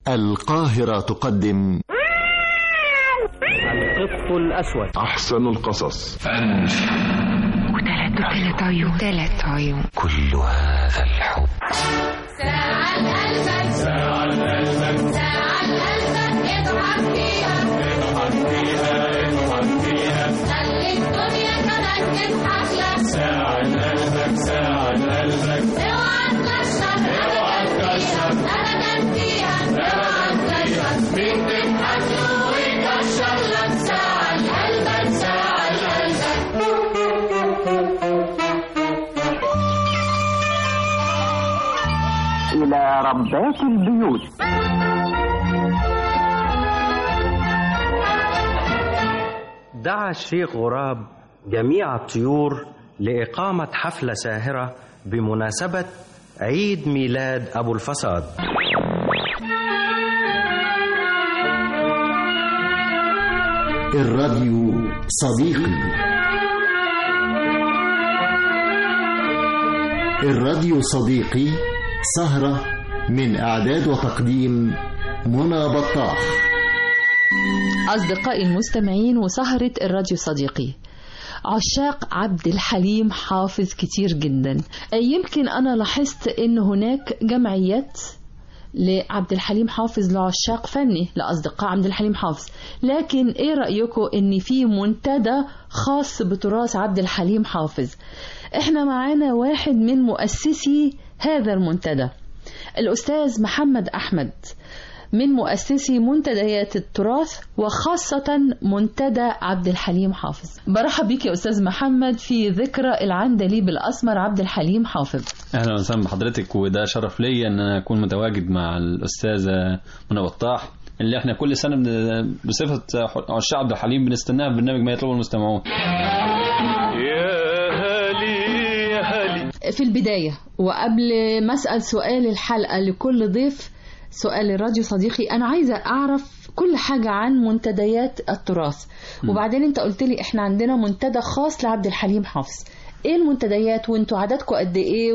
القاهرة تقدم القط الأسود أحسن القصص وثلاث عيون ثلاث عيون كل هذا الحب ساعة قلبك ساعة قلبك ساعة قلبك اضحك فيها اضحك فيها اضحك فيها خلي الدنيا كمان تضحك لك ساعة قلبك ساعة قلبك اوعى تكشر اوعى تكشر ابدا فيها اوعى تكشر مين تضحك له ويكشر لك ساعة قلبك ساعة قلبك إلى ربات البيوت دعا الشيخ غراب جميع الطيور لإقامة حفلة ساهرة بمناسبة عيد ميلاد أبو الفساد الراديو صديقي الراديو صديقي سهرة من إعداد وتقديم منى بطاح أصدقائي المستمعين وسهرة الراديو صديقي عشاق عبد الحليم حافظ كتير جدا يمكن أنا لاحظت أن هناك جمعيات لعبد الحليم حافظ لعشاق فني لأصدقاء عبد الحليم حافظ لكن إيه رأيكم أن في منتدى خاص بتراث عبد الحليم حافظ إحنا معانا واحد من مؤسسي هذا المنتدى الأستاذ محمد أحمد من مؤسسي منتديات التراث وخاصة منتدى عبد الحليم حافظ برحب بيك يا أستاذ محمد في ذكرى العندليب الأسمر عبد الحليم حافظ اهلا وسهلا بحضرتك وده شرف ليا ان انا اكون متواجد مع الاستاذه منى بطاح اللي احنا كل سنه بن- بصفه عشاق عبد الحليم بنستناها في برنامج ما يطلبه المستمعون في البداية وقبل ما أسأل سؤال الحلقة لكل ضيف سؤال الراديو صديقي أنا عايزة أعرف كل حاجة عن منتديات التراث وبعدين أنت قلت لي إحنا عندنا منتدى خاص لعبد الحليم حافظ إيه المنتديات وأنتوا عددكم قد إيه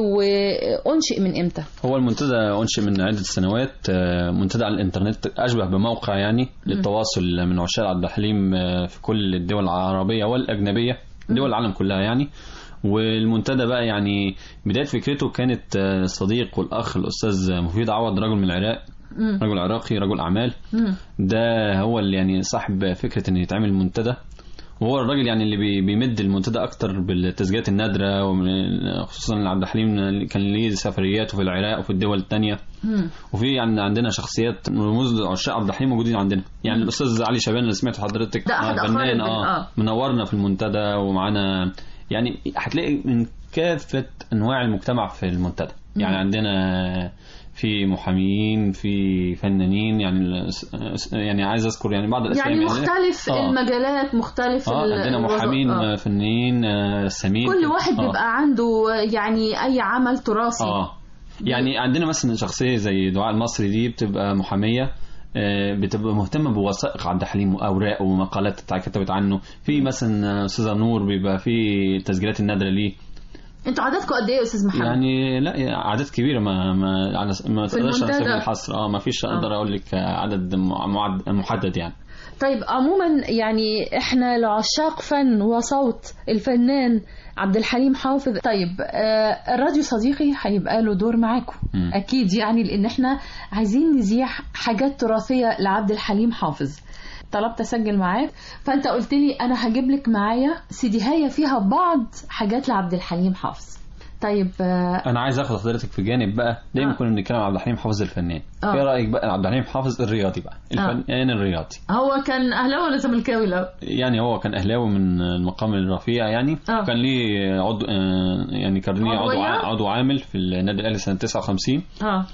وأنشئ من إمتى؟ هو المنتدى انشئ من عده سنوات آه، منتدى على الانترنت اشبه بموقع يعني للتواصل من عشاق عبد الحليم آه، في كل الدول العربيه والاجنبيه دول العالم كلها يعني والمنتدى بقى يعني بدايه فكرته كانت آه، الصديق والاخ الاستاذ مفيد عوض رجل من العراق مم. رجل عراقي رجل اعمال مم. ده هو اللي يعني صاحب فكره ان يتعمل منتدى وهو الراجل يعني اللي بي- بيمد المنتدى اكتر بالتسجيلات النادره ومن- خصوصا عبد الحليم كان ليه سفرياته في العراق وفي الدول الثانيه مم. وفي يعني عندنا شخصيات رموز عشاق عبد الحليم موجودين عندنا يعني الاستاذ علي شبان اللي سمعت حضرتك ده أحد آه، أقارب فنان ال- اه آه. منورنا في المنتدى ومعانا يعني هتلاقي من كافه انواع المجتمع في المنتدى يعني عندنا في محامين في فنانين يعني يعني عايز اذكر يعني بعض الاسماء يعني مختلف آه. المجالات مختلف اه ال- عندنا الوظائف. محامين آه. آه. فنانين آه، سمين كل واحد آه. بيبقى عنده يعني أي عمل تراثي اه يعني عندنا مثلا شخصيه زي دعاء المصري دي بتبقى محاميه آه، بتبقى مهتمه بوثائق عبد الحليم واوراق ومقالات بتاع كتبت عنه في مثلا استاذه نور بيبقى في تسجيلات النادره ليه انتوا عددكم قد ايه يا استاذ محمد؟ يعني لا اعداد كبيره ما ما على ما تقدرش المنتدى. نحسب الحصر اه ما فيش اقدر اقول لك عدد معد- محدد يعني طيب عموما يعني احنا لعشاق فن وصوت الفنان عبد الحليم حافظ طيب آه الراديو صديقي هيبقى له دور معاكم مم. اكيد يعني لان احنا عايزين نذيع حاجات تراثيه لعبد الحليم حافظ طلبت اسجل معاك فانت قلت لي انا هجيب لك معايا سيديهايه فيها بعض حاجات لعبد الحليم حافظ طيب آه انا عايز اخد حضرتك في جانب بقى دايما آه. كنا بنتكلم عن عبد الحليم حافظ الفنان آه. ايه رايك بقى عبد الحليم حافظ الرياضي بقى الفنان الرياضي هو كان اهلاوي ولا زملكاوي الاول؟ يعني هو كان اهلاوي من المقام الرفيع يعني آه. كان ليه عضو آه، يعني كان ليه عضو عضوية؟ ع- عضو عامل في النادي الاهلي سنه 59 اه آه،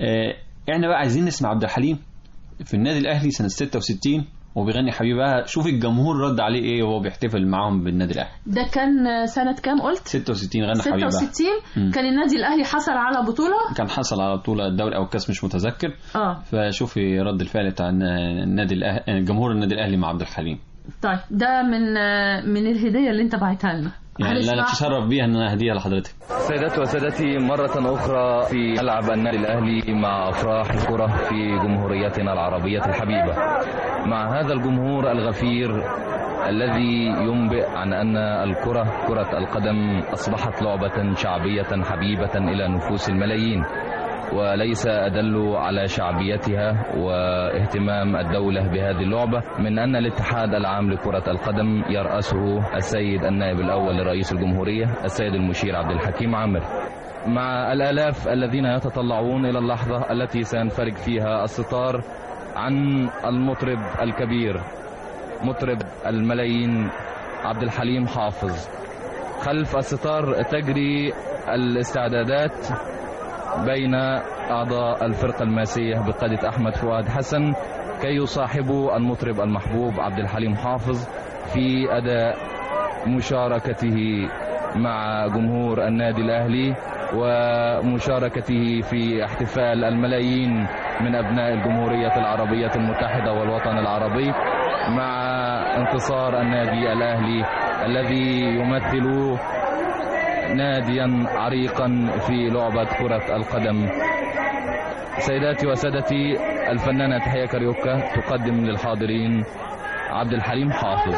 احنا بقى عايزين نسمع عبد الحليم في النادي الاهلي سنه 66 وبيغني حبيبها شوف الجمهور رد عليه ايه وهو بيحتفل معاهم بالنادي الاهلي ده كان سنة كام قلت؟ 66 غنى حبيبها 66 مم. كان النادي الأهلي حصل على بطولة كان حصل على بطوله الدوري او الكاس مش متذكر اه فشوفي رد الفعل بتاع النادي الأهلي جمهور النادي الاهلي مع عبد الحليم طيب ده من من الهدية اللي انت بعتها لنا يعني اللي انا هنسمع. اتشرف بيها ان انا اهديها لحضرتك سيداتي وسادتي مرة أخرى في ملعب النادي الأهلي مع أفراح الكرة في جمهوريتنا العربية الحبيبة مع هذا الجمهور الغفير الذي ينبئ عن أن الكرة كرة القدم أصبحت لعبة شعبية حبيبة إلى نفوس الملايين وليس أدل على شعبيتها واهتمام الدولة بهذه اللعبة من أن الاتحاد العام لكرة القدم يرأسه السيد النائب الأول لرئيس الجمهورية السيد المشير عبد الحكيم عامر مع الآلاف الذين يتطلعون إلى اللحظة التي سينفرج فيها الستار عن المطرب الكبير مطرب الملايين عبد الحليم حافظ خلف الستار تجري الاستعدادات بين أعضاء الفرقة الماسية بقيادة أحمد فؤاد حسن كي يصاحبوا المطرب المحبوب عبد الحليم حافظ في أداء مشاركته مع جمهور النادي الأهلي ومشاركته في احتفال الملايين من أبناء الجمهورية العربية المتحدة والوطن العربي مع انتصار النادي الأهلي الذي يمثل ناديا عريقا في لعبة كرة القدم سيداتي وسادتي الفنانة تحية كاريوكا تقدم للحاضرين عبد الحليم حافظ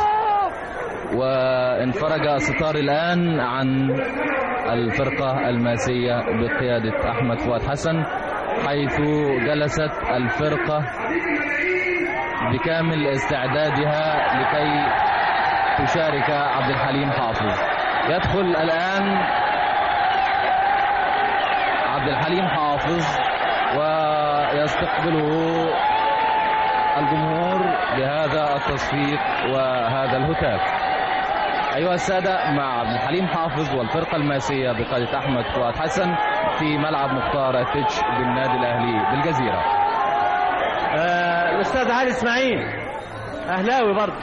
وانفرج الستار الآن عن الفرقة الماسية بقيادة أحمد فؤاد حسن حيث جلست الفرقة بكامل استعدادها لكي تشارك عبد الحليم حافظ يدخل الآن عبد الحليم حافظ ويستقبله الجمهور بهذا التصفيق وهذا الهتاف أيها السادة مع عبد الحليم حافظ والفرقة الماسية بقيادة أحمد فؤاد حسن في ملعب مختار التتش بالنادي الأهلي بالجزيرة آه الأستاذ علي إسماعيل أهلاوي برضه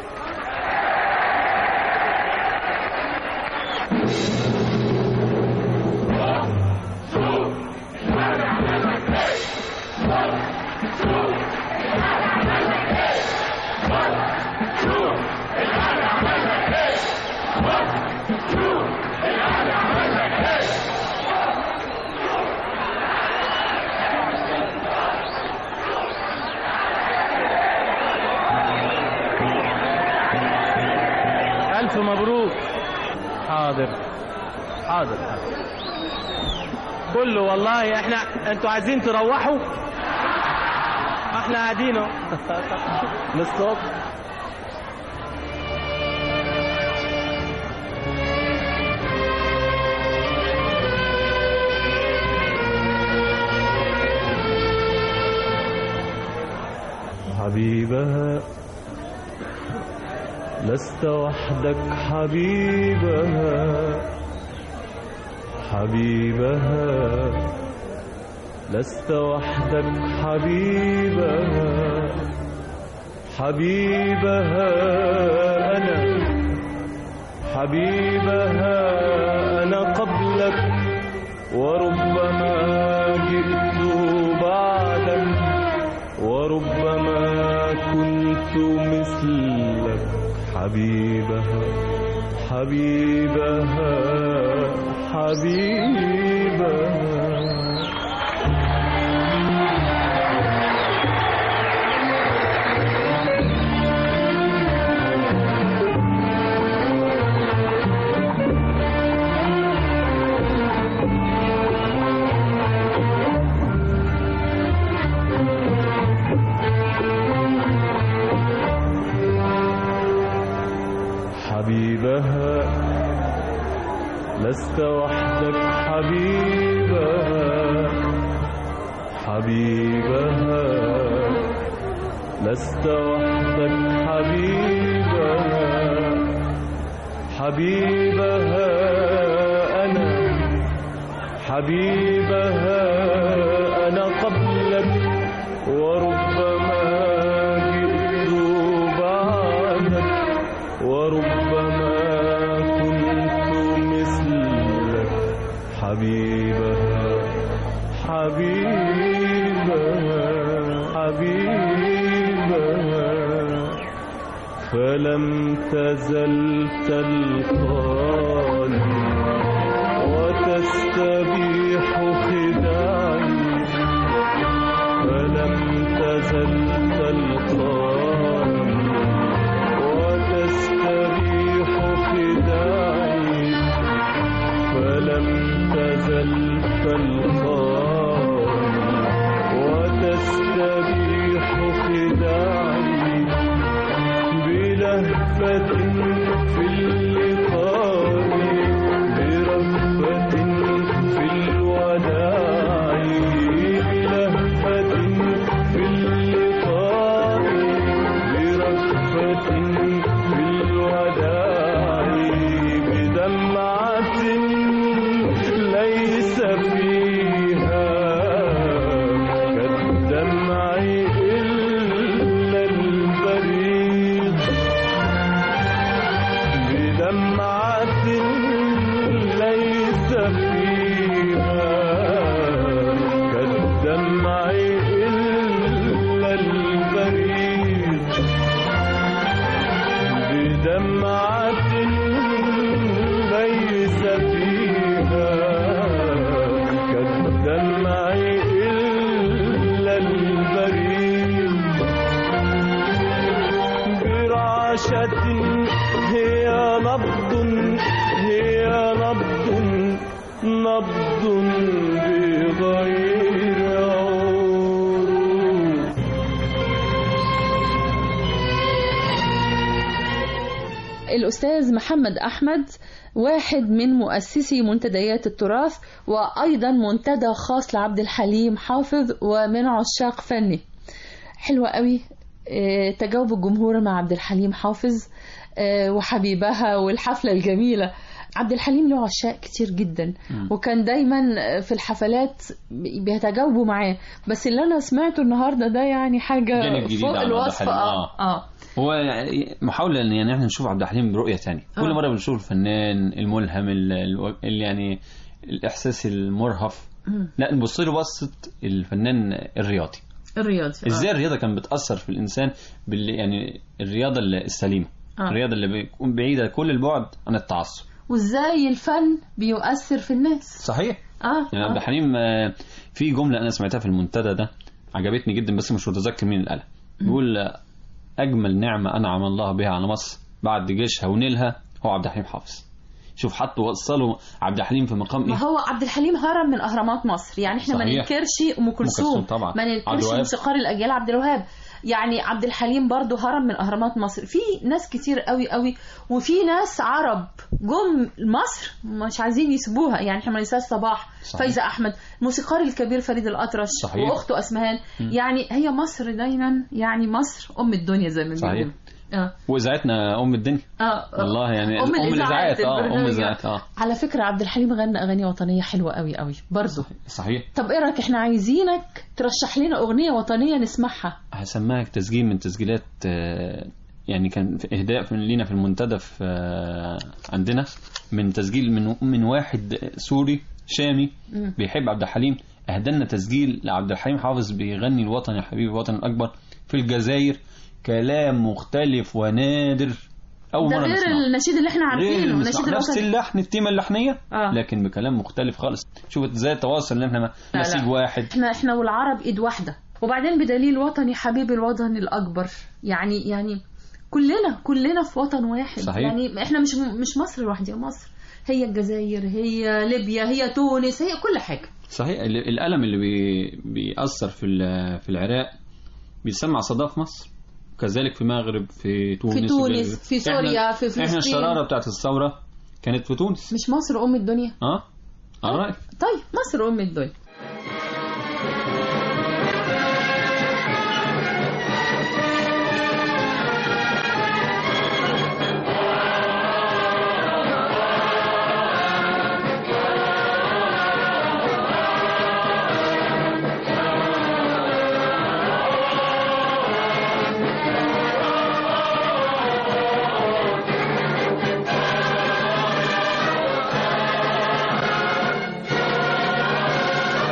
ألف مبروك حاضر حاضر كله والله احنا انتوا عايزين تروحوا احنا قاعدين اهو للصبح حبيبها لست وحدك حبيبها حبيبها لست وحدك حبيبها حبيبها أنا حبيبها أنا قبلك وربما جئت بعدك وربما كنت مثلك حبيبها حبيبها حبيبها حبيبها لست وحدك حبيبها حبيبها لست وحدك حبيبها حبيبها أنا حبيبها أنا قبلك وربما جئت بعدك وربما كنت مثلك حبيبها حبيبها حبيبها فلم تزل تلقاني وتستبيح خداعي فلم تزل تلقاني وتستبيح خداعي فلم تزل تلقاني وتستبيح خداعي بلهفة في اللقاء برهبة في الوداع بلهفة في اللقاء برهبة في الوداع بدمعة ليس فيها كالدمع إلا البريد بدمعة ليس فيها كالدمع إلا البريد بدمعة ليس فيها كالدمع إلا البريد برعشة هي نبض هي نبض نبض بغير عروض الأستاذ محمد أحمد واحد من مؤسسي منتديات التراث وأيضا منتدى خاص لعبد الحليم حافظ ومن عشاق فني حلوة قوي آه، تجاوب الجمهور مع عبد الحليم حافظ آه، وحبيبها والحفلة الجميلة عبد الحليم له عشاق كتير جدا وكان دايما في الحفلات بيتجاوبوا معاه بس اللي انا سمعته النهارده ده يعني حاجه جانب جديد فوق عن عبد الوصف الحليم. اه اه هو يعني محاولة ان يعني احنا نشوف عبد الحليم برؤية تانية كل آه. مرة بنشوف الفنان الملهم ال- ال- اللي يعني الاحساس المرهف مم. لا نبص له بصة الفنان الرياضي الرياضي آه. ازاي الرياضة كانت بتأثر في الانسان بال يعني الرياضة السليمة آه. الرياضة اللي بتكون بعيدة كل البعد عن التعصب وازاي الفن بيؤثر في الناس صحيح اه, يعني عبد آه. الحليم آه، في جملة أنا سمعتها في المنتدى ده عجبتني جدا بس مش متذكر مين اللي قالها بيقول آه، أجمل نعمة أنعم الله بها على مصر بعد جيشها ونيلها هو عبد الحليم حافظ شوف حطوا وصلوا عبد الحليم في مقام ما إيه هو عبد الحليم هرم من اهرامات مصر يعني احنا ما صحيح. ننكرش ام كلثوم كلثوم طبعا. ما عبد ننكرش الوهاب. موسيقار الاجيال عبد الوهاب يعني عبد الحليم برضه هرم من اهرامات مصر في ناس كتير قوي قوي وفي ناس عرب جم مصر مش عايزين يسيبوها يعني احنا ما ننساش صباح صحيح. فايزه احمد الموسيقار الكبير فريد الاطرش صحيح. واخته اسمهان يعني هي مصر دايما يعني مصر ام الدنيا زي ما صحيح. بيقولوا اه وإذاعتنا أم الدنيا اه والله يعني أم الإذاعات، اه أم البرنامج. الإذاعات اه على فكره عبد الحليم غنى اغاني وطنيه حلوه قوي قوي برضه صحيح طب ايه رايك احنا عايزينك ترشح لنا اغنيه وطنيه نسمعها هسمعك تسجيل من تسجيلات آه، يعني كان في اهداء في- لينا في المنتدى في آه، عندنا من تسجيل من من واحد سوري شامي مم. بيحب عبد الحليم اهدلنا تسجيل لعبد الحليم حافظ بيغني الوطن يا حبيبي الوطن الاكبر في الجزائر كلام مختلف ونادر اول ده مره غير نسمعه النشيد اللي احنا غير عارفينه المسمع- النشيد نفس الوطني اللحن التيمه اللحنيه آه. لكن بكلام مختلف خالص شوف ازاي التواصل اللي احنا لا. نسيج واحد احنا احنا والعرب ايد واحده وبعدين بدليل وطني حبيبي الوطن الاكبر يعني يعني كلنا كلنا في وطن واحد صحيح. يعني احنا مش مش مصر لوحدها مصر هي الجزائر هي ليبيا هي تونس هي كل حاجه صحيح ال- الألم اللي بي بيأثر في ال- في العراق بيسمع صدى في مصر كذلك في المغرب في تونس في تونس، وغيره. في سوريا، إحنا- في احنا فلسطين. الشرارة بتاعت الثورة كانت في تونس مش مصر ام الدنيا اه على رأيك طيب مصر ام الدنيا يا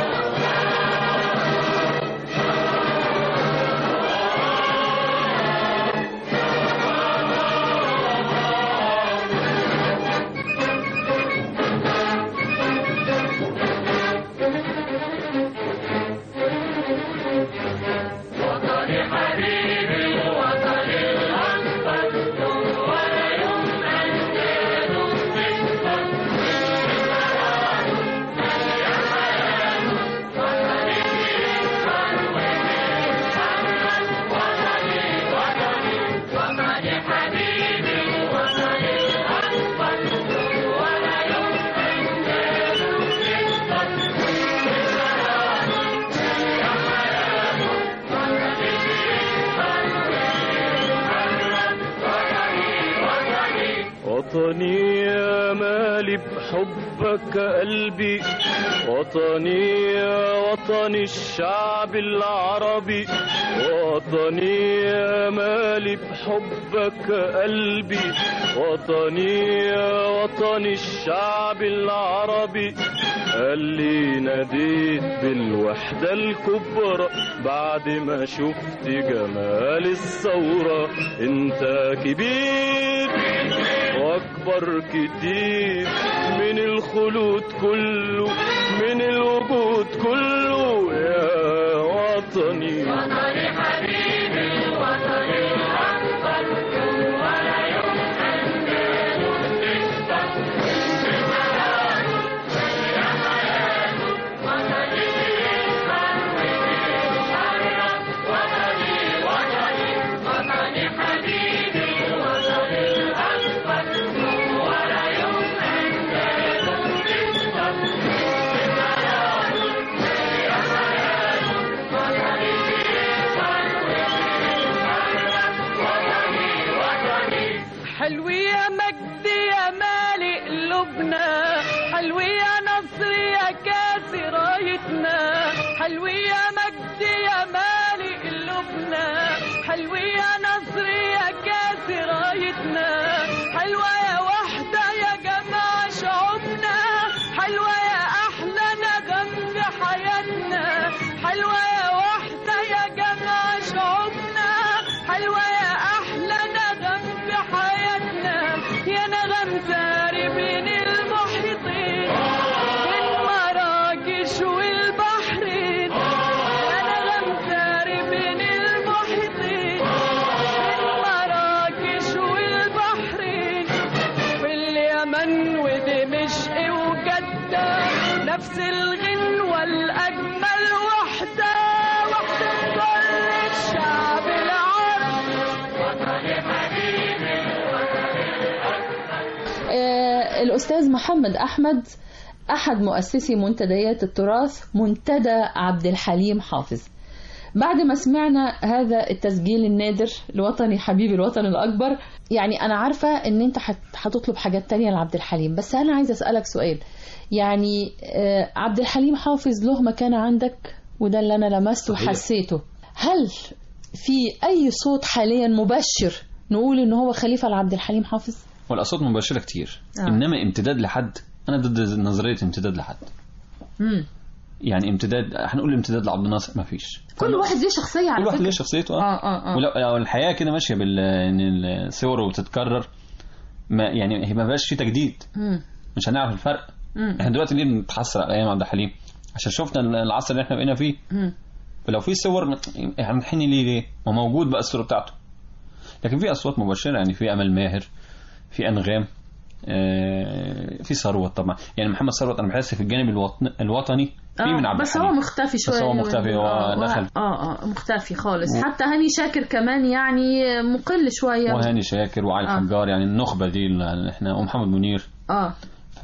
وطني يا مالي بحبك قلبي وطني يا وطني الشعب العربي وطني يا مالي بحبك قلبي وطني يا وطني الشعب العربي قال لي ناديت بالوحدة الكبرى بعد ما شفت جمال الثورة انت كبير واكبر كتير من الخلود كله من الوجود كله يا وطني وطني حبيبي وطني الأكبر ولا يوم أنجاله تكبر بحياته يا حياته وطني يكبر ويتشرف وطني وطني وطني حبيبي وطني الأكبر ولا يوم أنجاله تكبر بحياته يا حياته وطني حلو يا مجدي يا مالي قلوبنا حلو يا نصر يا كاس رايتنا حلو يا مجدي يا مالي قلوبنا حلو يا نصر يا كاس رايتنا حلوة يا وحدة يا جماعة شعوبنا حلوة يا أحلى نغم بحياتنا حلوة يا وحدة يا جماعة شعوبنا حلوة يا أحلى نغم بحياتنا يا نغم ساري بين المحيطين بين مراكش والبحرين يا نغم ساري بين المحيطين بين مراكش والبحرين في اليمن ودمشق وجدة نفس الغنوة الأجمل وحدة وحدة كل الشعب العربي وطني حبيبي آه، الأستاذ محمد أحمد أحد مؤسسي منتديات التراث منتدى عبد الحليم حافظ بعد ما سمعنا هذا التسجيل النادر لوطني حبيبي الوطن الأكبر يعني أنا عارفة إن أنت هت- هتطلب حاجات تانية لعبد الحليم بس أنا عايزة أسألك سؤال يعني آه، عبد الحليم حافظ له مكانة عندك وده اللي أنا لمسته صحيح. وحسيته هل في أي صوت حاليا مبشر نقول إن هو خليفة لعبد الحليم حافظ؟ والاصوات مباشره كتير آه. انما امتداد لحد انا ضد نظريه امتداد لحد مم. يعني امتداد هنقول امتداد لعبد الناصر ما فيش كل واحد ليه شخصية على كل واحد فكرة ليه شخصيته اه اه اه ولو لو الحياه كده ماشيه بال ان الصور وتتكرر ما يعني هي ما بقاش في تجديد مم. مش هنعرف الفرق مم. احنا دلوقتي ليه بنتحسر على ايام عبد الحليم عشان شفنا العصر اللي احنا بقينا فيه مم. فلو في صور هنحن ليه ليه ما موجود بقى الصوره بتاعته لكن في اصوات مباشره يعني في امل ماهر في انغام آه، في ثروت طبعا يعني محمد ثروت انا بحس في الجانب الوطن الوطني في آه، من عبد بس هو الحليم مختفي شويه بس هو مختفي هو آه، دخل اه اه مختفي خالص و- حتى هاني شاكر كمان يعني مقل شويه وهاني شاكر وعلي آه. الحجار يعني النخبه دي اللي احنا ومحمد منير اه ف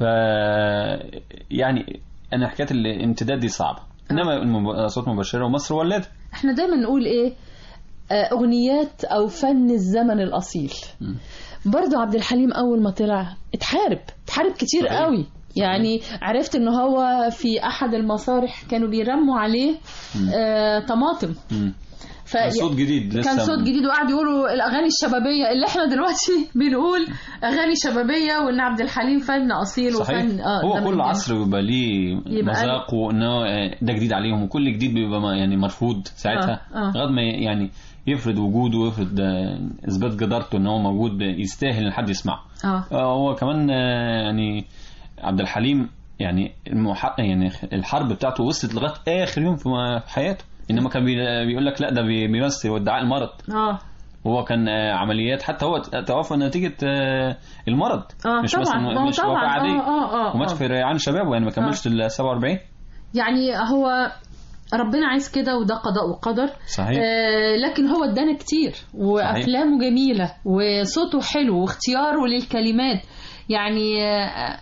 يعني انا حكايه الامتداد دي صعبه انما المب- اصوات مبشره ومصر ولاده احنا دايما نقول ايه آه، اغنيات او فن الزمن الاصيل برضو عبد الحليم اول ما طلع اتحارب اتحارب كتير صحيح. قوي يعني عرفت ان هو في احد المسارح كانوا بيرموا عليه آه طماطم مم. ف... كان صوت جديد لسه كان صوت جديد وقعد يقولوا الاغاني الشبابيه اللي احنا دلوقتي بنقول اغاني شبابيه وان عبد الحليم فن اصيل صحيح وفن اه هو ده من كل جميل. عصر بيبقى ليه يبقى مذاق وانه آه، ده جديد عليهم وكل جديد بيبقى ما- يعني مرفوض ساعتها آه، آه. لغايه ما يعني يفرض وجوده ويفرض آه، اثبات جدارته ان هو موجود يستاهل ان حد يسمعه اه آه، هو كمان آه، يعني عبد الحليم يعني المح... يعني الحرب بتاعته وصلت لغايه اخر يوم في في حياته انما كان بي- بيقول لك لا ده بي- بيمثل وادعاء المرض اه هو كان آه، عمليات حتى هو توفى نتيجه آه، المرض اه مش طبعا مثلا ما هو مش طبعا وفاه عاديه اه اه ومات اه في ريعان شبابه يعني ما كملش ال 47 يعني هو ربنا عايز كده وده قضاء وقدر صحيح آه لكن هو ادانا كتير وافلامه جميله وصوته حلو واختياره للكلمات يعني آه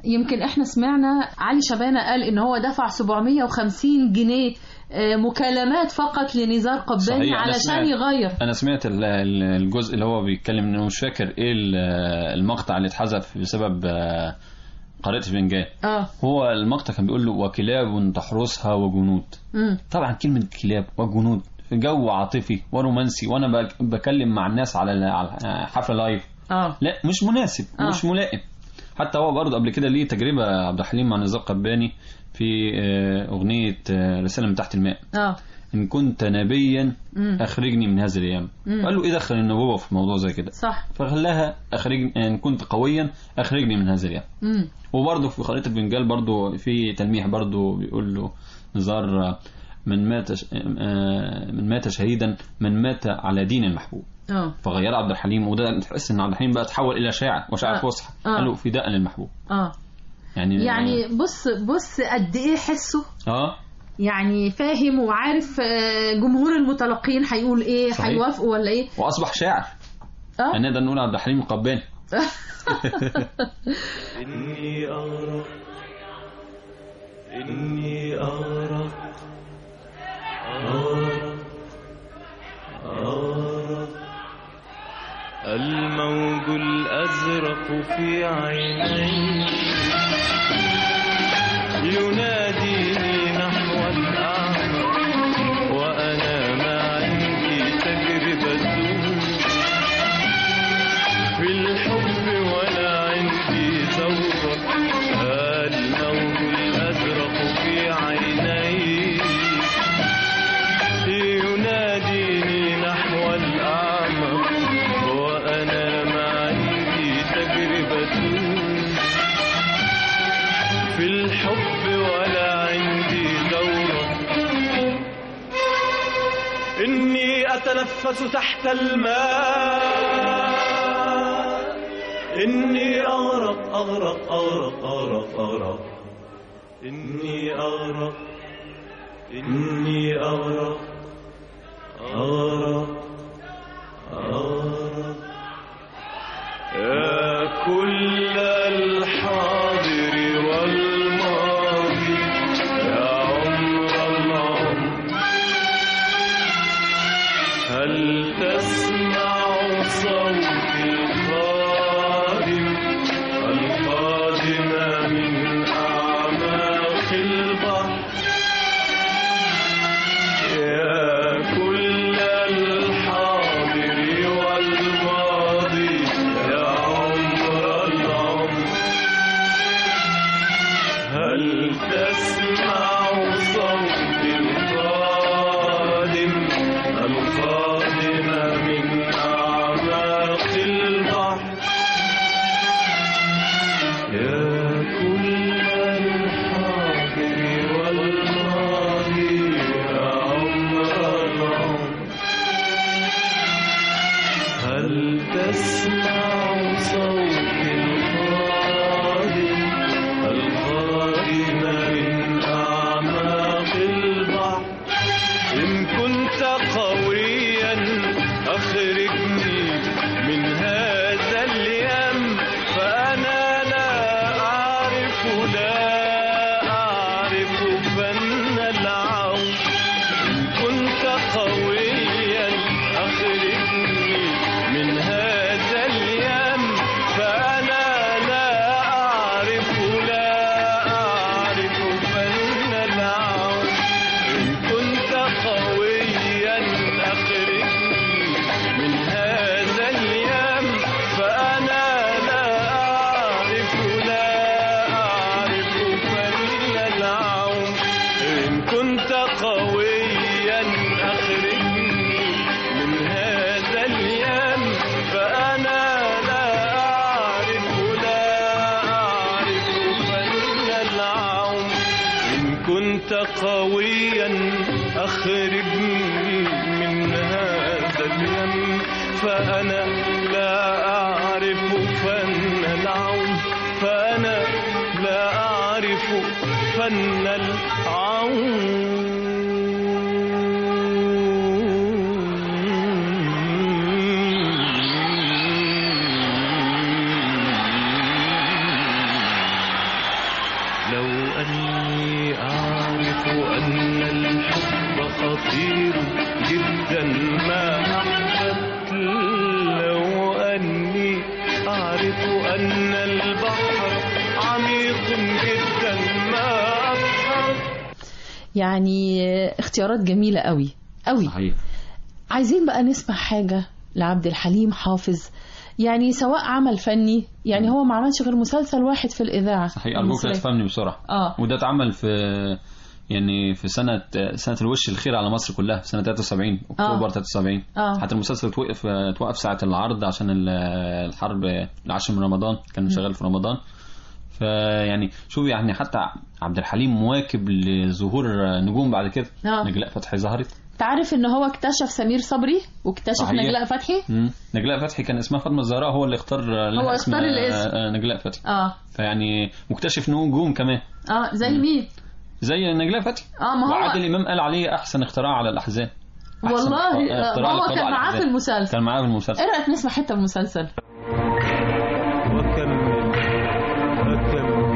يمكن احنا سمعنا علي شبانة قال ان هو دفع 750 جنيه آه، مكالمات فقط لنزار قباني صحيح، أنا علشان سمعت- يغير انا سمعت ال- ال- الجزء اللي هو بيتكلم انه مش فاكر ايه ال- المقطع اللي اتحذف بسبب آه، قارئة فنجان اه هو المقطع كان بيقول له وكلاب تحرسها وجنود مم. طبعا كلمة كلاب وجنود في جو عاطفي ورومانسي وانا بك- بكلم مع الناس على على حفلة لايف اه لا مش مناسب آه. مش ملائم حتى هو برضه قبل كده ليه تجربة عبد الحليم مع نزار قباني في آه، أغنية آه، رسالة من تحت الماء اه إن كنت نبيا مم. أخرجني من هذه الأيام مم. قال له إيه دخل النبوة في موضوع زي كده صح فخلاها أخرج إن كنت قويا أخرجني من هذه الأيام مم. وبرضه في خريطة البنجال برضه في تلميح برضه بيقول له نزار آه، من مات ش- آه، من مات شهيدا من مات على دين المحبوب اه فغير عبد الحليم وده تحس ان عبد الحليم بقى تحول الى شاعر وشاعر آه. فصحى آه. قال له فداء للمحبوب اه يعني يعني بص بص قد ايه حسه اه يعني فاهم وعارف آه، جمهور المتلقين هيقول ايه صحيح. هيوافقوا ولا ايه واصبح شاعر اه يعني نقدر نقول عبد الحليم القباني إني أغرق إني أغرق أغرق أغرق الموج الأزرق في عيني يناديني نحو الأعمى وأنا ما عندي تجربة في الحب ولا عندي ذوق الموج الأزرق في عيني يناديني نحو الأعمق وأنا ما عندي تجربة في الحب ولا عندي دورة إني أتنفس تحت الماء إني أغرق أغرق أغرق أغرق أغرق إني أغرق إني أغرق أغرق أغرق يا كل الحاضر والماضي يا عمر العمر هل تسمع صوت القادم القادم من أعماق البحر يا كل الحاضر والماضي يا عمر العمر هل تسمع صوت القادم القادم من أعماق البحر يا كل الحاضر والماضي يا عمر العمر هل تسمع صوت القادم القادم من أعماق البحر إن كنت قويا أخرجني من هذا اليم فأنا لا أعرف لا أعرف فن العون إن كنت قويا أخرجني من هذا اليم فأنا لا أعرف لا أعرف فن العون إن كنت قويا أخرجني من هذا اليم فأنا لا أعرف لا أعرف فن العون إن كنت قويا أخرجني من هذا اليم فأنا لا أعرف لا أعرف فن العون إن كنت قويا أخرجني من هذا اليم فأنا لا أعرف فن العون فأنا لا أعرف فن العون يعني اختيارات جميلة قوي قوي صحيح عايزين بقى نسمع حاجة لعبد الحليم حافظ يعني سواء عمل فني يعني هو ما عملش غير مسلسل واحد في الإذاعة صحيح ارجوك لا المصرية. تفهمني بسرعه اه وده اتعمل في يعني في سنة سنة الوش الخير على مصر كلها في سنة 73 أكتوبر 73 آه. حتى المسلسل توقف توقف ساعة العرض عشان ال- الحرب العاشر من رمضان كان شغال في رمضان فيعني شوف يعني حتى عبد الحليم مواكب لظهور نجوم بعد كده آه. نجلاء فتحي ظهرت تعرف ان هو اكتشف سمير صبري واكتشف صحيح. نجلاء فتحي مم. نجلاء فتحي كان اسمها فاطمة الزهراء هو اللي اختار لها هو اسم اختار الاسم. آه، نجلاء فتحي اه فيعني مكتشف نجوم كمان اه زي مين زي نجلاء فتحي اه ما هو وعادل امام قال عليه احسن اختراع على الاحزان أحسن والله اخت- آه، اختراع ما هو للقضاء كان على معاه في الأحزان. المسلسل كان معاه في المسلسل ايه رايك نسمع حته من المسلسل وكمل وكمل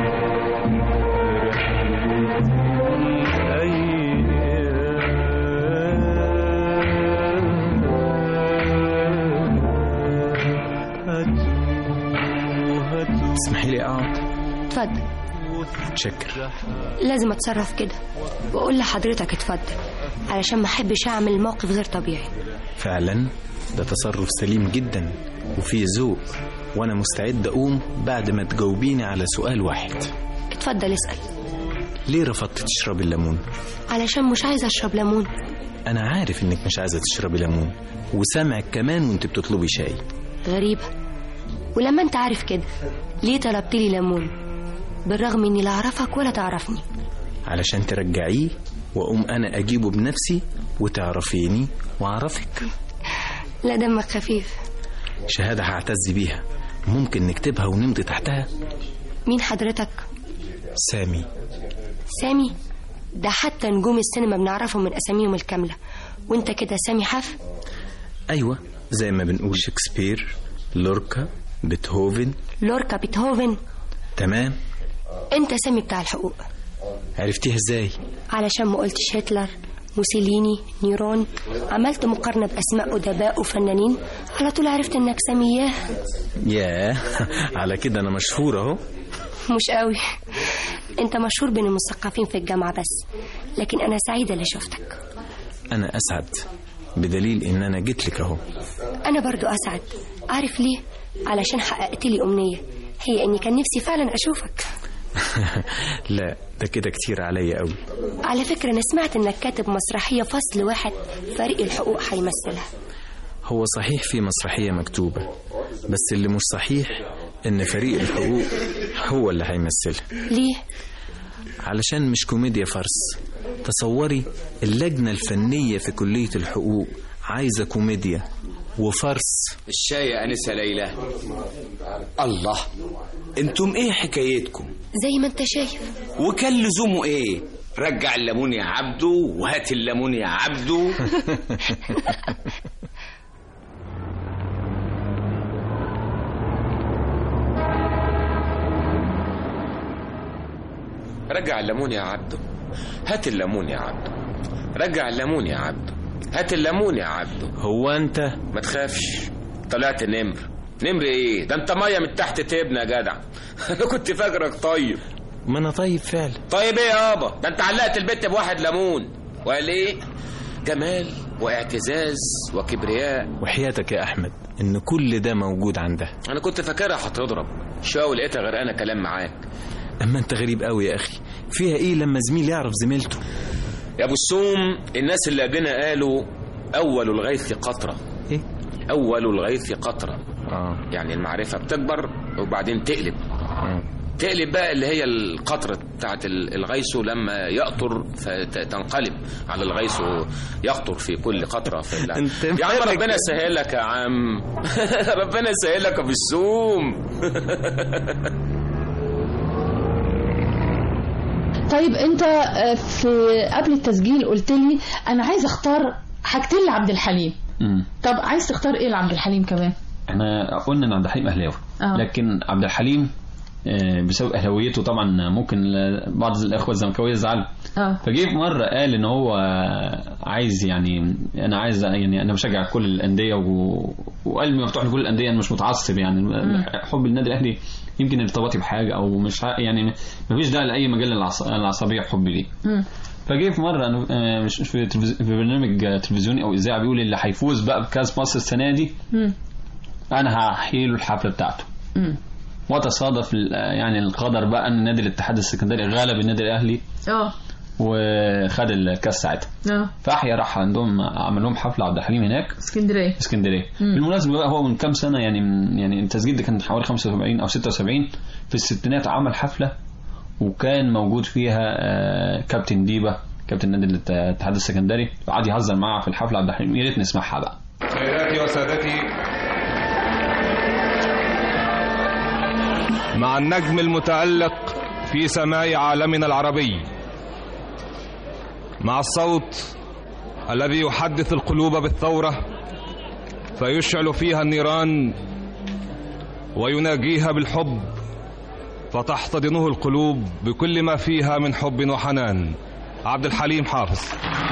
اسمحي لي اقعد اتفضل متشكر لازم اتصرف كده واقول لحضرتك اتفضل علشان ما احبش اعمل موقف غير طبيعي فعلا ده تصرف سليم جدا وفيه ذوق وانا مستعد اقوم بعد ما تجاوبيني على سؤال واحد اتفضل اسال ليه رفضت تشربي الليمون علشان مش عايزه اشرب ليمون انا عارف انك مش عايزه تشربي ليمون وسامعك كمان وانت بتطلبي شاي غريبه ولما انت عارف كده ليه طلبت لي ليمون بالرغم اني لا اعرفك ولا تعرفني علشان ترجعيه واقوم انا اجيبه بنفسي وتعرفيني واعرفك لا دمك خفيف شهاده هعتز بيها ممكن نكتبها ونمضي تحتها مين حضرتك سامي سامي ده حتى نجوم السينما بنعرفهم من اساميهم الكامله وانت كده سامي حف ايوه زي ما بنقول شكسبير لوركا بيتهوفن لوركا بيتهوفن تمام انت سامي بتاع الحقوق عرفتيها ازاي علشان ما قلتش هتلر موسوليني نيرون عملت مقارنة بأسماء أدباء وفنانين على طول عرفت إنك سامياه ياه على كده انا مشهور اهو مش قوي أنت مشهور بين المثقفين في الجامعة بس لكن أنا سعيدة اللي شفتك انا اسعد بدليل ان انا جيت لك اهو أنا برضو أسعد عارف ليه؟ علشان حققت لي أمنية هي إني كان نفسي فعلا أشوفك لا ده كده كتير عليا قوي على فكرة أنا سمعت إنك كاتب مسرحية فصل واحد فريق الحقوق هيمثلها هو صحيح في مسرحية مكتوبة بس اللي مش صحيح ان فريق الحقوق هو اللي هيمثلها ليه؟ علشان مش كوميديا فرس تصوري اللجنة الفنية في كلية الحقوق عايزة كوميديا وفرس الشاي يا أنسة ليلى الله انتم ايه حكايتكم زي ما أنت شايف وكان لزومه ايه رجع الليمون يا عبده وهات الليمون يا عبده رجع الليمون يا عبده هات الليمون يا عبده رجع الليمون يا عبده هات الليمون يا عبده هو انت ما تخافش طلعت نمر نمر ايه ده انت ميه من تحت تبنى يا جدع انا كنت فاكرك طيب ما انا طيب فعلا طيب ايه يابا ده انت علقت البت بواحد ليمون وقال ايه جمال واعتزاز وكبرياء وحياتك يا احمد ان كل ده موجود عندها انا كنت فاكرها هتضرب شو لقيتها غرقانه كلام معاك اما انت غريب قوي يا اخي فيها ايه لما زميل يعرف زميلته يا ابو السوم الناس اللي قبلنا قالوا اول الغيث قطره ايه اول الغيث قطره اه يعني المعرفه بتكبر وبعدين تقلب آه. تقلب بقى اللي هي القطرة بتاعت ال- الغيث لما يقطر فتنقلب على الغيث يقطر في كل قطرة في الله انت يا عم مالك ربنا كده؟ يسهل لك يا عم ربنا يسهل لك يا ابو السوم طيب انت آه، في قبل التسجيل قلت لي انا عايز اختار حاجتين لعبد الحليم مم. طب عايز تختار ايه لعبد الحليم كمان احنا قلنا ان عبد الحليم اهلاوي آه. لكن عبد الحليم آه، بسبب اهلاويته طبعا ممكن بعض الاخوه الزملكاويه يزعلوا اه فجه في مره قال ان هو عايز يعني انا عايز يعني انا بشجع كل الانديه و... وقلبي مفتوح لكل الانديه انا مش متعصب يعني حب النادي الاهلي يمكن ارتباطي بحاجه او مش ع- يعني ما فيش داعي لاي مجال للعص- العصبيه في حبي ليه مم. فجه في مره أنا- آه، مش مش في, تلفز- في برنامج آه، تلفزيوني او اذاعه بيقول اللي هيفوز بقى بكاس مصر السنه دي مم. انا هحيي له الحفله بتاعته مم. وتصادف ال- آه، يعني القدر بقى ان نادي الاتحاد السكندري غلب النادي الاهلي اه وخد الكاس ساعتها اه فاحيا راح عندهم عمل لهم حفله عبد الحليم هناك اسكندريه في اسكندريه مم. بالمناسبه بقى هو من كام سنه يعني من يعني التسجيل ده كان حوالي 75 او 76 في الستينات عمل حفله وكان موجود فيها آه، كابتن ديبا كابتن نادي الات- الاتحاد السكندري وقعد يهزر معاه في الحفله عبد الحليم يا ريت نسمعها بقى سيداتي وسادتي مع النجم المتألق في سماء عالمنا العربي مع الصوت الذي يحدث القلوب بالثورة فيشعل فيها النيران ويناجيها بالحب فتحتضنه القلوب بكل ما فيها من حب وحنان عبد الحليم حافظ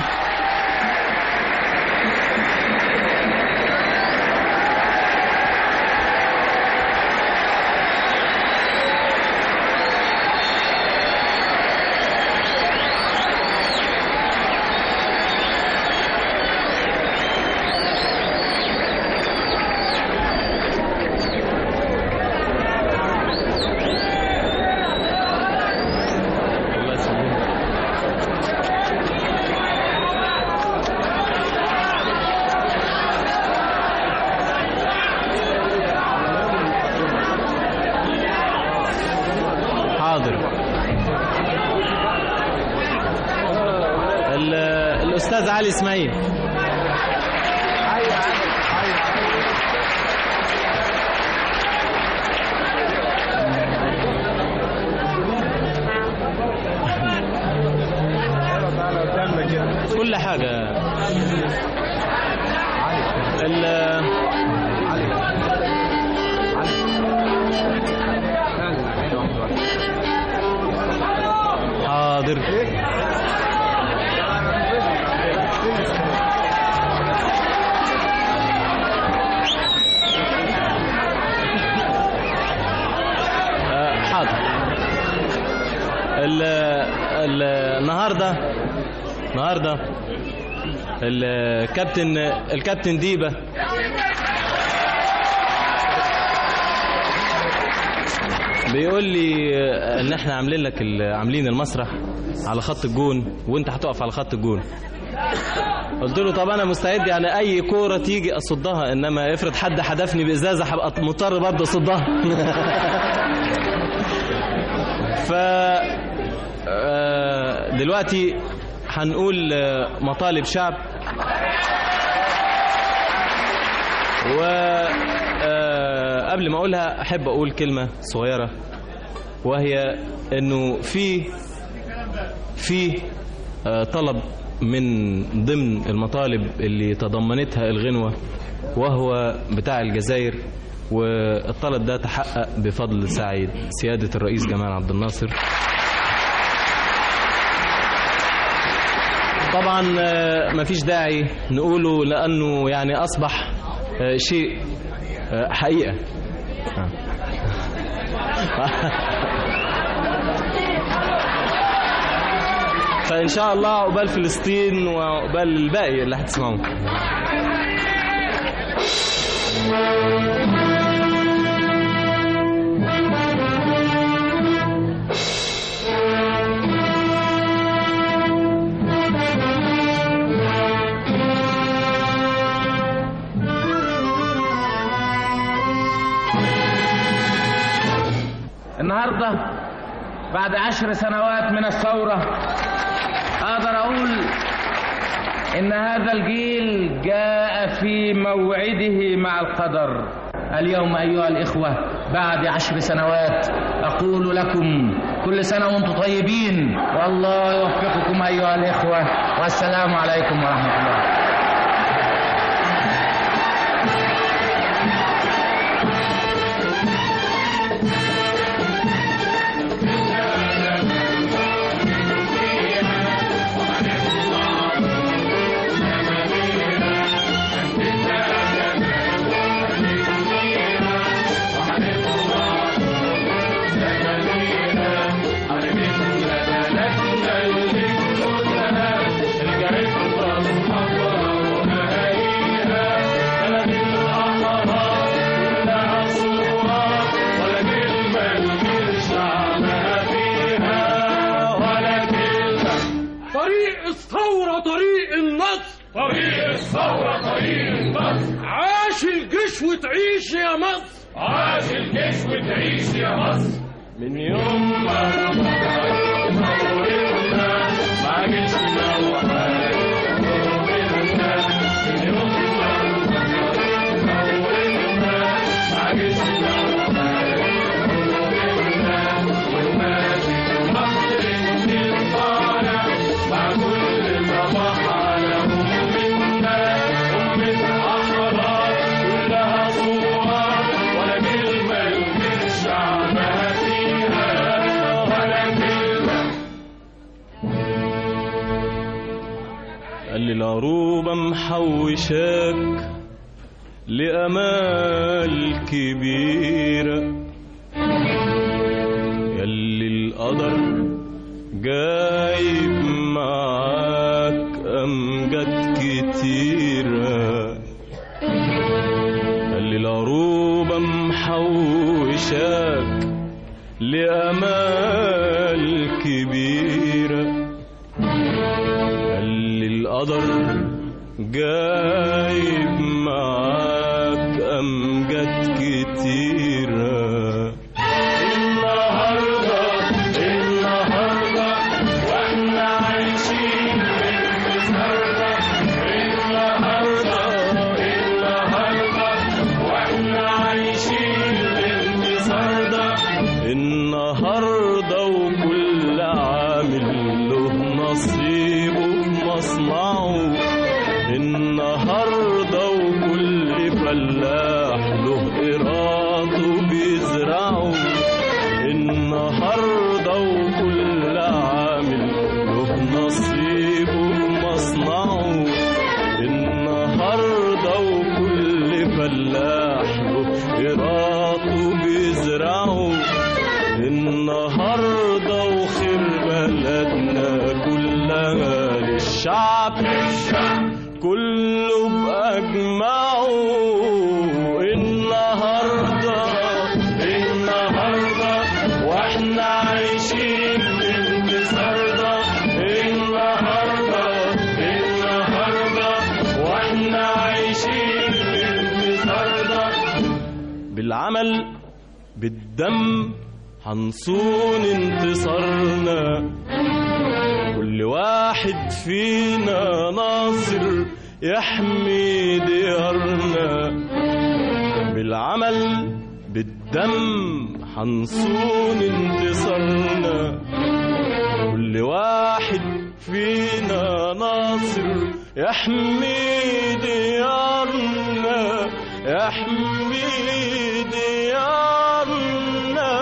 حاضر ال- الأستاذ علي إسماعيل كل حاجة ال حاضر آه، حاضر ال ال النهارده النهارده الكابتن الكابتن ديبه بيقول لي ان احنا عاملين لك ال- عاملين المسرح على خط الجون وانت هتقف على خط الجون قلت له طب انا مستعد يعني اي كوره تيجي اصدها انما افرض حد حدفني بازازه هبقى مضطر برضه اصدها ف آه، دلوقتي هنقول آه، مطالب شعب و آه، قبل ما اقولها احب اقول كلمه صغيره وهي انه في في آه، طلب من ضمن المطالب اللي تضمنتها الغنوه وهو بتاع الجزائر والطلب ده تحقق بفضل سعي سياده الرئيس جمال عبد الناصر طبعا آه، مفيش داعي نقوله لانه يعني اصبح آه، شيء آه، حقيقه فان شاء الله عقبال فلسطين وعقبال الباقي اللي هتسمعوه النهارده بعد عشر سنوات من الثورة أقدر أقول إن هذا الجيل جاء في موعده مع القدر اليوم أيها الإخوة بعد عشر سنوات أقول لكم كل سنة وأنتم طيبين والله يوفقكم أيها الإخوة والسلام عليكم ورحمة الله Thank you. ثورة طريق مصر عاش الجيش وتعيش يا مصر عاش الجيش وتعيش يا مصر من يوم ما ثورتنا مع جيشنا وحاربنا من يوم ما ثورتنا مع جيشنا وحاربنا والماشي في مصر نلقانا مع كل صباح على أمنا أمة أحرار كلها صور ولا كلمة من شعبها فيها ولا كلمة قال لي العروبة محوشاك لأمال كبيرة ياللي القدر جايب معاك أمجاد كتيرة قال لي العروبة محوشاك لأمال كبيرة قال لي القدر جايب معاك أمجاد كتيرة النهاردة النهاردة واحنا عايشين بالمساردة النهاردة النهاردة واحنا عايشين بالمساردة النهاردة وكل عامل له نصيبه في مصنعه النهاردة وكل فلاح له قراطه بيزرعه النهاردة وكل عامل له نصيبه في مصنعه النهاردة وكل فلاح له قراطه بيزرعه النهاردة وخير بلدنا كلها للشعب كله بأجمعه النهاردة النهاردة واحنا عايشين بالمساردة النهاردة النهاردة واحنا عايشين بالمساردة بالعمل بالدم هنصون انتصارنا كل واحد فينا ناصر يحمي ديارنا بالعمل بالدم هنصون انتصارنا كل واحد فينا ناصر يحمي ديارنا يحمي ديارنا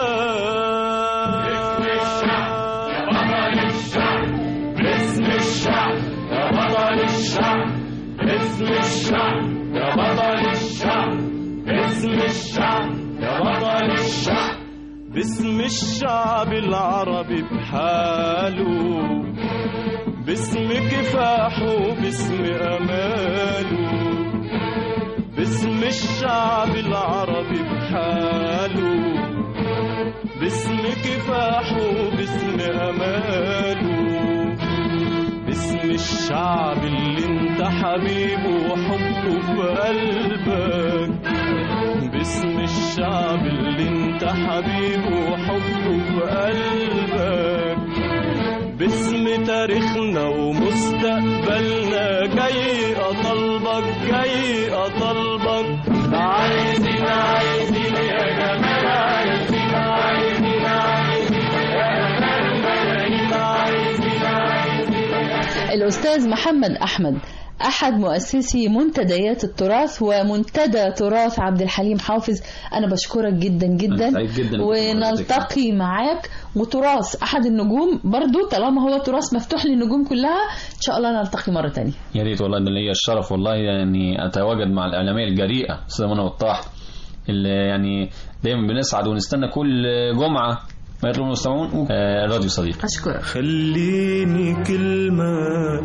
باسم الشعب يا بطل الشعب باسم الشعب يا بطل الشعب باسم الشعب يا بطل الشعب باسم الشعب العربي بحاله باسم كفاحه باسم اماله باسم الشعب العربي بحاله باسم كفاحه باسم اماله باسم الشعب اللي انت حبيبه وحبه في قلبك باسم الشعب اللي انت حبيبه وحبه في قلبك باسم تاريخنا ومستقبلنا جاي اطلبك جاي اطلبك عايزين عايزين يا جمال عايزين عايزين عايزين يا جمال ملايين عايزين عايزين الأستاذ محمد أحمد أحد مؤسسي منتديات التراث ومنتدى تراث عبد الحليم حافظ أنا بشكرك جدا جدا أنا سعيد جدا ونلتقي معاك وتراث أحد النجوم برضو طالما هو تراث مفتوح للنجوم كلها إن شاء الله نلتقي مرة تانية يا ريت والله ده ليا الشرف والله يعني اتواجد مع الاعلاميه الجريئه استاذه منى وطاح اللي يعني دايما بنسعد ونستنى كل جمعه ما يطلب المستمعون آه، راديو صديق أشكرك خليني كلمة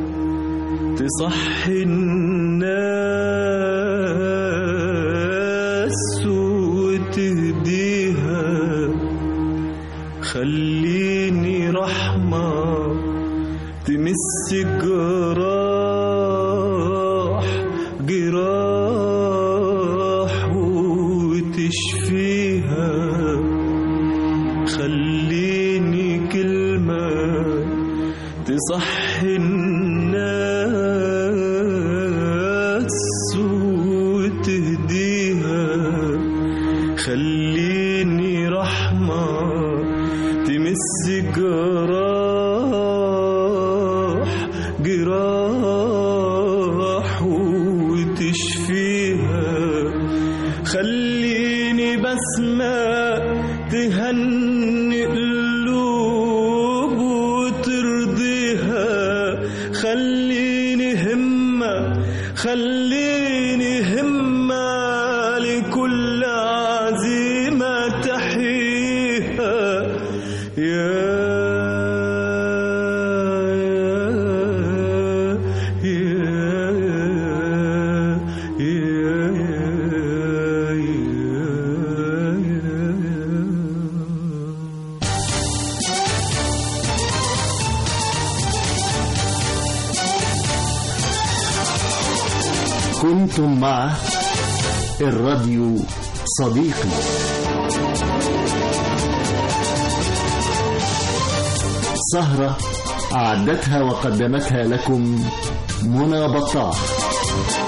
تصحي الناس وتهديها خليني رحمة تمس جراح وتشفيها خليني كلمة تصحي الناس وتهديها خليني رحمة تمس جراح جراح وتشفيها خليني بسمة تهني قلوب وترضيها خليني همة خليني همة لكل عزيمة تحييها يا كنتم مع الراديو صديقي سهرة أعدتها وقدمتها لكم منى بطاح